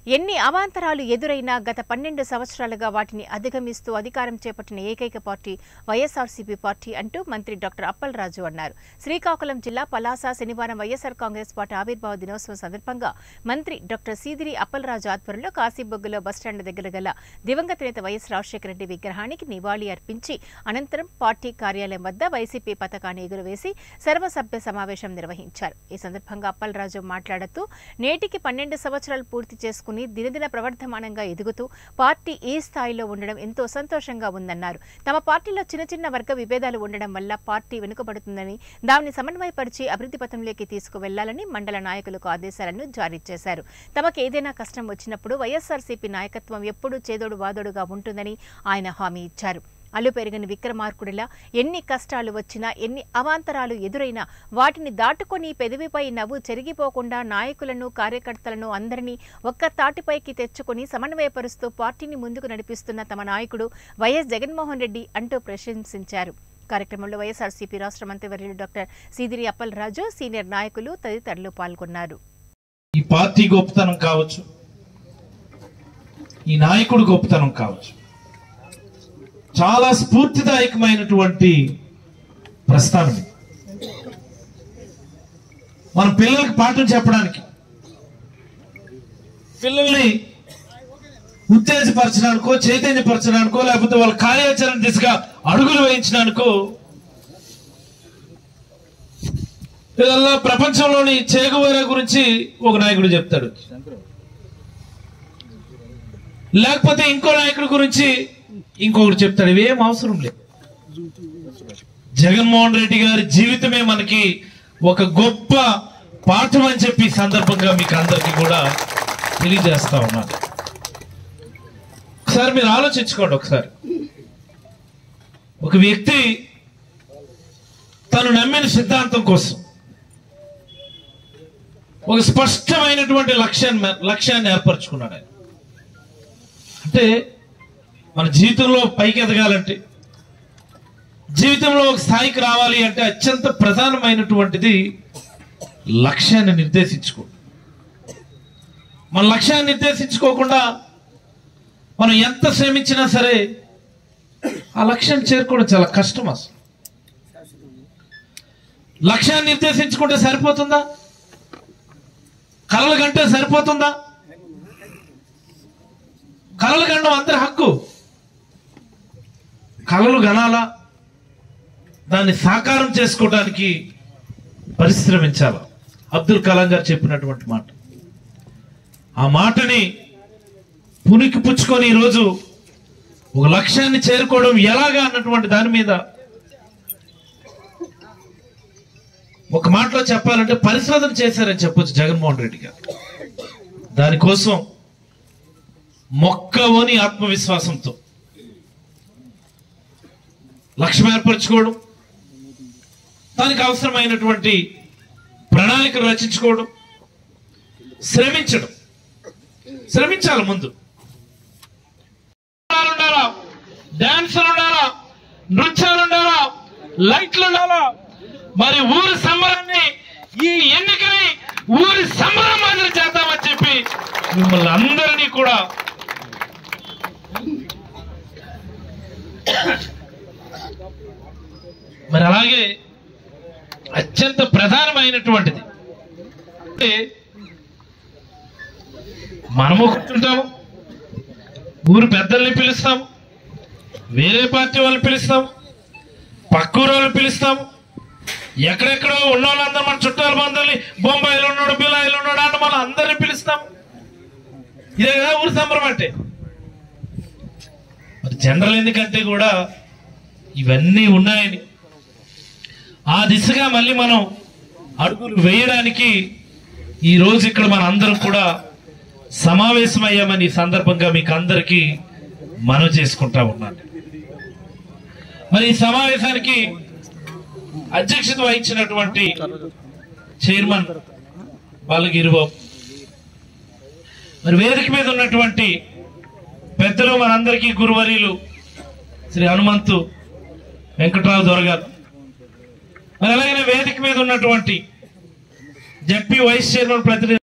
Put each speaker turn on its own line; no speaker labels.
ఎన్ని అవాంతరాలు ఎదురైనా గత పన్నెండు సంవత్సరాలుగా వాటిని అధిగమిస్తూ అధికారం చేపట్టిన ఏకైక పార్టీ వైఎస్ఆర్సీపీ పార్టీ అంటూ మంత్రి డాక్టర్ అప్పల్ రాజు అన్నారు శ్రీకాకుళం జిల్లా పలాస శనివారం వైఎస్ఆర్ కాంగ్రెస్ పార్టీ ఆవిర్భావ దినోత్సవం సందర్భంగా మంత్రి డాక్టర్ సీదిరి అప్పల్ రాజు ఆధ్వర్యంలో కాశీబొగ్గులో బస్టాండ్ దగ్గర గల దివంగత నేత వైఎస్ రాజశేఖర రెడ్డి విగ్రహానికి నివాళి అర్పించి అనంతరం పార్టీ కార్యాలయం వద్ద వైసీపీ పథకాన్ని ఎగురవేసి సర్వసభ్య సమావేశం నిర్వహించారు ఈ సందర్భంగా అప్పలరాజు మాట్లాడుతూ నేటికి పన్నెండు సంవత్సరాలు పూర్తి చేసుకుని దినదిన ప్రవర్ధమానంగా ఎదుగుతూ పార్టీ ఈ స్థాయిలో ఉండడం ఎంతో సంతోషంగా ఉందన్నారు తమ పార్టీలో చిన్న చిన్న వర్గ విభేదాలు ఉండడం వల్ల పార్టీ వెనుకబడుతుందని దాన్ని సమన్వయపరిచి అభివృద్ధి పథంలోకి తీసుకువెళ్లాలని మండల నాయకులకు ఆదేశాలను జారీ చేశారు తమకు ఏదైనా కష్టం వచ్చినప్పుడు వైఎస్ఆర్సీపీ నాయకత్వం ఎప్పుడూ చేదోడు వాదోడుగా ఉంటుందని ఆయన హామీ ఇచ్చారు అల్లు పెరిగిన విక్రమార్కుడిలా ఎన్ని కష్టాలు వచ్చినా ఎన్ని అవాంతరాలు ఎదురైనా వాటిని దాటుకొని పెదవిపై నవ్వు చెరిగిపోకుండా నాయకులను కార్యకర్తలను అందరినీ ఒక్క తాటిపైకి తెచ్చుకొని సమన్వయపరుస్తూ పార్టీని ముందుకు నడిపిస్తున్న తమ నాయకుడు వైఎస్ జగన్మోహన్ రెడ్డి అంటూ ప్రశంసించారు కార్యక్రమంలో వైఎస్ఆర్సీపీ రాష్ట్ర మంత్రివర్యులు డాక్టర్ సీదిరి అప్పల్ రాజు సీనియర్ నాయకులు తదితరులు పాల్గొన్నారు
ఈ పార్టీ గొప్పతనం కావచ్చు ఈ నాయకుడు గొప్పతనం కావచ్చు చాలా స్ఫూర్తిదాయకమైనటువంటి ప్రస్థానం ఇది. మన పిల్లలకి పాఠం చెప్పడానికి పిల్లల్ని ఉత్తేజపరచడానికో చైతన్యపరచడానికో లేకపోతే వాళ్ళ కార్యాచరణ దిశగా అడుగులు వేయించడానికో ఇదల్లా ప్రపంచంలోని చేగువేర గురించి ఒక నాయకుడు చెప్తాడు లేకపోతే ఇంకో నాయకుడి గురించి ఇంకొకటి చెప్తాడు ఇవేం అవసరం లేదు జగన్మోహన్ రెడ్డి గారి జీవితమే మనకి ఒక గొప్ప పాఠం అని చెప్పి ఈ సందర్భంగా మీకు అందరికీ కూడా తెలియజేస్తా ఉన్నాను ఒకసారి మీరు ఆలోచించుకోండి ఒకసారి ఒక వ్యక్తి తను నమ్మిన సిద్ధాంతం కోసం ఒక స్పష్టమైనటువంటి లక్ష్యాన్ని లక్ష్యాన్ని ఏర్పరచుకున్నాడు ఆయన అంటే మన జీవితంలో పైకి ఎదగాలంటే జీవితంలో ఒక స్థాయికి రావాలి అంటే అత్యంత ప్రధానమైనటువంటిది లక్ష్యాన్ని నిర్దేశించుకో మన లక్ష్యాన్ని నిర్దేశించుకోకుండా మనం ఎంత శ్రమించినా సరే ఆ లక్ష్యాన్ని చేరుకోవడం చాలా కష్టం అసలు లక్ష్యాన్ని నిర్దేశించుకుంటే సరిపోతుందా కలలు కంటే సరిపోతుందా కలలు కనడం అందరి హక్కు కలలు గనాలా దాన్ని సాకారం చేసుకోవడానికి పరిశ్రమించాల అబ్దుల్ కలాం గారు చెప్పినటువంటి మాట ఆ మాటని పునికి పుచ్చుకొని ఈరోజు ఒక లక్ష్యాన్ని చేరుకోవడం ఎలాగా అన్నటువంటి దాని మీద ఒక మాటలో చెప్పాలంటే పరిశోధన చేశారని చెప్పొచ్చు జగన్మోహన్ రెడ్డి గారు దానికోసం మొక్కవని ఆత్మవిశ్వాసంతో లక్ష్యం ఏర్పరచుకోవడం దానికి అవసరమైనటువంటి ప్రణాళికలు రచించుకోవడం శ్రమించడం శ్రమించాలి ముందు ఉండాలా డాన్సులు ఉండాలా నృత్యాలు ఉండాలా లైట్లు ఉండాలా మరి ఊరి సంబరాన్ని ఈ ఎన్నికని ఊరి సంబరం మాదిరి చేద్దామని చెప్పి మిమ్మల్ని అందరినీ కూడా మరి అలాగే అత్యంత ప్రధానమైనటువంటిది అంటే మనము కూర్చుంటాము ఊరు పెద్దల్ని పిలుస్తాము వేరే పార్టీ వాళ్ళని పిలుస్తాము పక్క ఊరు వాళ్ళని పిలుస్తాము ఎక్కడెక్కడో ఉన్న వాళ్ళందరూ మన చుట్టాల బంధువుల్ని బొంబాయిలో ఉన్నాడు బిలాయిలో ఉన్నాడు అంటే మనం అందరిని పిలుస్తాం ఇదే కదా ఊరి సంబరం అంటే మరి జనరల్ ఎందుకంటే కూడా ఇవన్నీ ఉన్నాయని ఆ దిశగా మళ్ళీ మనం అడుగులు వేయడానికి ఈ రోజు ఇక్కడ మన అందరం కూడా సమావేశమయ్యామని ఈ సందర్భంగా మీకు అందరికీ మనవి చేసుకుంటా ఉన్నాను మరి ఈ సమావేశానికి అధ్యక్షత వహించినటువంటి చైర్మన్ బాలగిరిబాబు మరి వేదిక మీద ఉన్నటువంటి పెద్దలు మనందరికీ గురువర్యులు శ్రీ హనుమంతు వెంకట్రావు దొరగారు మరి అలాగే వేదిక మీద ఉన్నటువంటి జడ్పీ వైస్ చైర్మన్ ప్రతినిధి